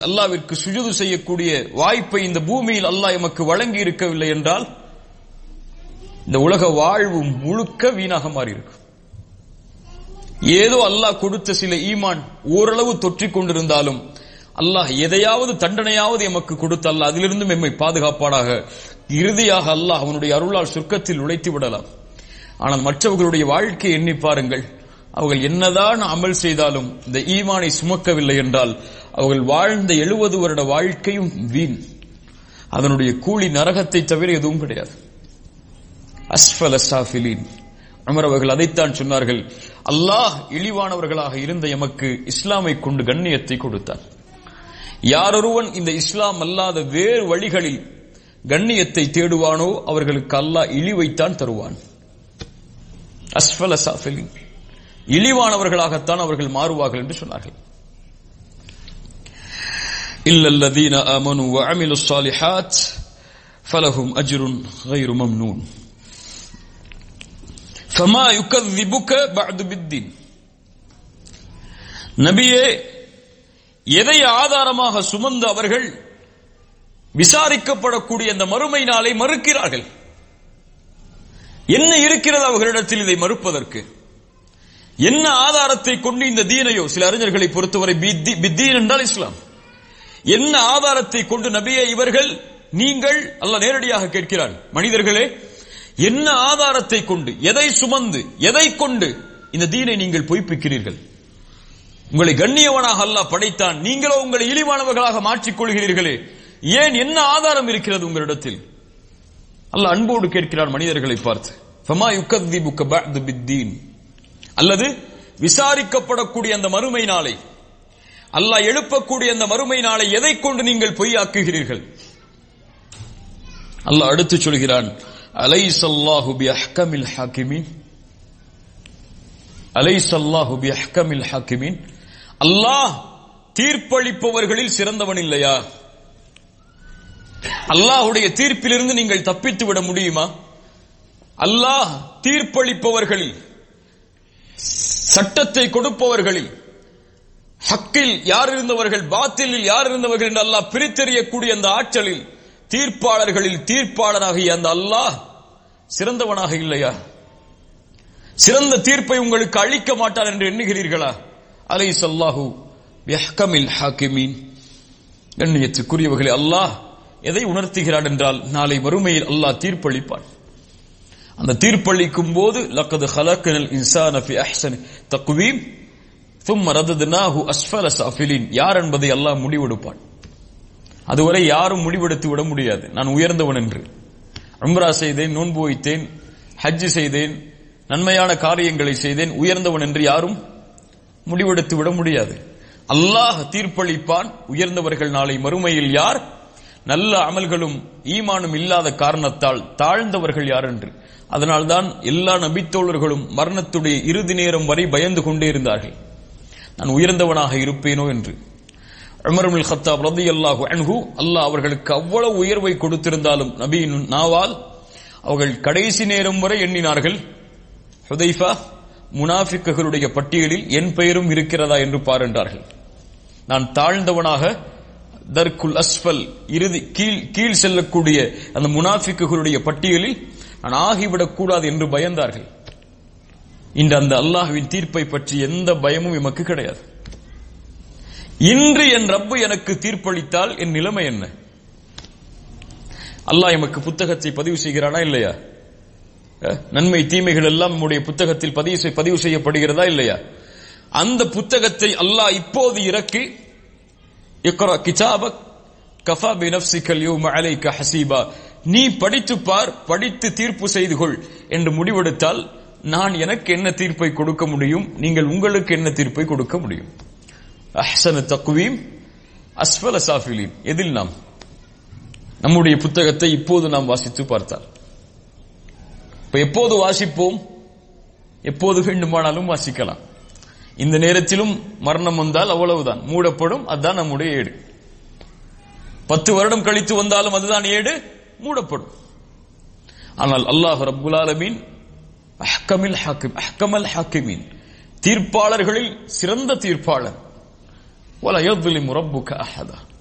அல்லாவிற்கு சுஜுது செய்யக்கூடிய வாய்ப்பை இந்த பூமியில் அல்லாஹ் எமக்கு வழங்கி இருக்கவில்லை என்றால் இந்த உலக வாழ்வு முழுக்க வீணாக மாறியிருக்கும் ஏதோ அல்லாஹ் கொடுத்த சில ஈமான் ஓரளவு தொற்றிக் கொண்டிருந்தாலும் அல்லாஹ் எதையாவது தண்டனையாவது எமக்கு கொடுத்த அல்லாஹ் அதிலிருந்தும் எம்மை பாதுகாப்பாடாக இறுதியாக அல்லாஹ் அவனுடைய அருளால் சொர்க்கத்தில் உழைத்து விடலாம் ஆனால் மற்றவர்களுடைய வாழ்க்கையை எண்ணி பாருங்கள் அவர்கள் என்னதான் அமல் செய்தாலும் இந்த ஈமானை சுமக்கவில்லை என்றால் அவர்கள் வாழ்ந்த எழுபது வருட வாழ்க்கையும் வீண் அதனுடைய கூலி நரகத்தை தவிர எதுவும் கிடையாது அஸ்ஃபல சாஃபிலீன் அமர் அவர்கள் அதைத்தான் சொன்னார்கள் அல்லாஹ் இழிவானவர்களாக இருந்த எமக்கு இஸ்லாமை கொண்டு கண்ணியத்தை கொடுத்தான் யாரொருவன் இந்த இஸ்லாம் அல்லாத வேறு வழிகளில் கண்ணியத்தை தேடுவானோ அவர்களுக்கு அல்லாஹ் இழிவைத்தான் தருவான் அஸ்ஃபல சாஃபிலின் இழிவானவர்களாகத்தான் அவர்கள் மாறுவார்கள் என்று சொன்னார்கள் இல்லல்லதீன ஆமனு வஅமிலு ஸாலிஹாத் ஃபலஹும் அஜ்ருன் غير ممنون فما يكذبك بعد بالدين நபியே எதை ஆதாரமாக சுமந்து அவர்கள் விசாரிக்கப்படக்கூடிய அந்த மறுமை நாளை மறுக்கிறார்கள் என்ன இருக்கிறது அவர்களிடத்தில் இதை மறுப்பதற்கு என்ன ஆதாரத்தை கொண்டு இந்த தீனையோ சில அறிஞர்களை பொறுத்தவரை பித்தீன் என்றால் இஸ்லாம் என்ன ஆதாரத்தை கொண்டு நபியே இவர்கள் நீங்கள் அல்ல நேரடியாக கேட்கிறான் மனிதர்களே என்ன ஆதாரத்தை கொண்டு எதை சுமந்து எதை கொண்டு இந்த தீனை நீங்கள் பொய்ப்பிக்கிறீர்கள் உங்களை கண்ணியவனாக அல்லாஹ் படைத்தான் நீங்களோ உங்களை இழிவானவர்களாக மாற்றிக் கொள்கிறீர்களே ஏன் என்ன ஆதாரம் இருக்கிறது உங்களிடத்தில் அல்லாஹ் அன்போடு கேட்கிறான் மனிதர்களை பார்த்து ஃபமா யுக்கத்திபுக்க பஅது பித்தீன் அல்லது விசாரிக்கப்படக்கூடிய அந்த மறுமை நாளை அல்லாஹ் எழுப்பக்கூடிய அந்த மறுமை நாளை எதை கொண்டு நீங்கள் பொய்யாக்குகிறீர்கள் அல்லாஹ் அடுத்து சொல்கிறான் அலைசல்லாஹு பி அஹ்கமில் ஹாக்கிமீன் அலைசல்லாஹு பி அஹ்கமில் ஹாக்கிமீன் அல்லாஹ் தீர்ப்பளிப்பவர்களில் சிறந்தவன் இல்லையா அல்லாஹுடைய தீர்ப்பிலிருந்து நீங்கள் தப்பித்து விட முடியுமா அல்லாஹ் தீர்ப்பளிப்பவர்களில் சட்டத்தை கொடுப்பவர்களில் ஹக்கில் யார் இருந்தவர்கள் பாத்திலில் யார் இருந்தவர்கள் என்று அல்லாஹ் பிரித்தெறியக்கூடிய அந்த ஆற்றலில் தீர்ப்பாளர்களில் தீர்ப்பாளராகிய அந்த அல்லாஹ் சிறந்தவனாக இல்லையா சிறந்த தீர்ப்பை உங்களுக்கு அளிக்க மாட்டார் என்று எண்ணுகிறீர்களா அலை சல்லாஹூ யஹ்கமில் ஹாக்கிமீன் கண்ணியத்துக்குரியவர்களே அல்லாஹ் எதை உணர்த்துகிறான் என்றால் நாளை வறுமையில் அல்லாஹ் தீர்ப்பளிப்பான் அந்த தீர்ப்பளிக்கும் போது லக்கது ஹலக்கனல் இன்சான ஃபி அஹ்சன் தக்வீம் தும்ம ரததுனாஹு அஸ்ஃபல சாஃபிலின் யார் என்பதை அல்லாஹ் முடிவெடுப்பான் அதுவரை யாரும் முடிவெடுத்து விட முடியாது நான் உயர்ந்தவன் என்று உம்ரா செய்தேன் நோன்பு வைத்தேன் ஹஜ்ஜு செய்தேன் நன்மையான காரியங்களை செய்தேன் உயர்ந்தவன் என்று யாரும் முடிவெடுத்து விட முடியாது அல்லாஹ் தீர்ப்பளிப்பான் உயர்ந்தவர்கள் நாளை மறுமையில் யார் நல்ல அமல்களும் ஈமானும் இல்லாத காரணத்தால் தாழ்ந்தவர்கள் யார் என்று அதனால்தான் எல்லா நபித்தோழர்களும் மரணத்துடைய இறுதி நேரம் வரை பயந்து கொண்டே இருந்தார்கள் நான் உயர்ந்தவனாக இருப்பேனோ என்று உமருல் ஹத்தாப் ரதி அல்லாஹு அன்ஹு அல்லாஹ் அவர்களுக்கு அவ்வளவு உயர்வை கொடுத்திருந்தாலும் நபியின் நாவால் அவர்கள் கடைசி நேரம் வரை எண்ணினார்கள் ஹுதைஃபா முனாஃபிக்குகளுடைய பட்டியலில் என் பெயரும் இருக்கிறதா என்று பாருண்டார்கள் நான் தாழ்ந்தவனாக தர்குல் அஸ்பல் இறுதி கீழ் கீழ் செல்லக்கூடிய அந்த முனாஃபிக்குகளுடைய பட்டியலில் நான் ஆகிவிடக் கூடாது என்று பயந்தார்கள் இன்று அந்த அல்லாஹுவின் தீர்ப்பை பற்றி எந்த பயமும் எமக்கு கிடையாது இன்று என் ரப்பு எனக்கு தீர்ப்பளித்தால் என் நிலைமை என்ன அல்லாஹ் எமக்கு புத்தகத்தை பதிவு செய்கிறானா இல்லையா நன்மை தீமைகள் எல்லாம் நம்முடைய புத்தகத்தில் பதிவு பதிவு செய்யப்படுகிறதா இல்லையா அந்த புத்தகத்தை அல்லாஹ் இப்போது இறக்கி இக்ரா கிதாபக் கஃபா பி நஃப்ஸிகல் யௌம அலைக ஹசீபா நீ படித்து பார் படித்து தீர்ப்பு செய்து கொள் என்று முடிவெடுத்தால் நான் எனக்கு என்ன தீர்ப்பை கொடுக்க முடியும் நீங்கள் உங்களுக்கு என்ன தீர்ப்பை கொடுக்க முடியும் அஹ்சன தக்வீம் அஸ்வல சாஃபிலீன் எதில் நாம் நம்முடைய புத்தகத்தை இப்போது நாம் வாசித்து பார்த்தால் இப்ப எப்போது வாசிப்போம் எப்போது வேண்டுமானாலும் வாசிக்கலாம் இந்த நேரத்திலும் மரணம் வந்தால் அவ்வளவுதான் மூடப்படும் அதுதான் நம்முடைய ஏடு பத்து வருடம் கழித்து வந்தாலும் அதுதான் ஏடு மூடப்படும் ஆனால் அல்லாஹ் ரப்புல் ஆலமீன் அஹ்கமில் ஹாக்கிம் அஹ்கமல் ஹாக்கிமீன் தீர்ப்பாளர்களில் சிறந்த தீர்ப்பாளர் ولا يظلم ربك أحدا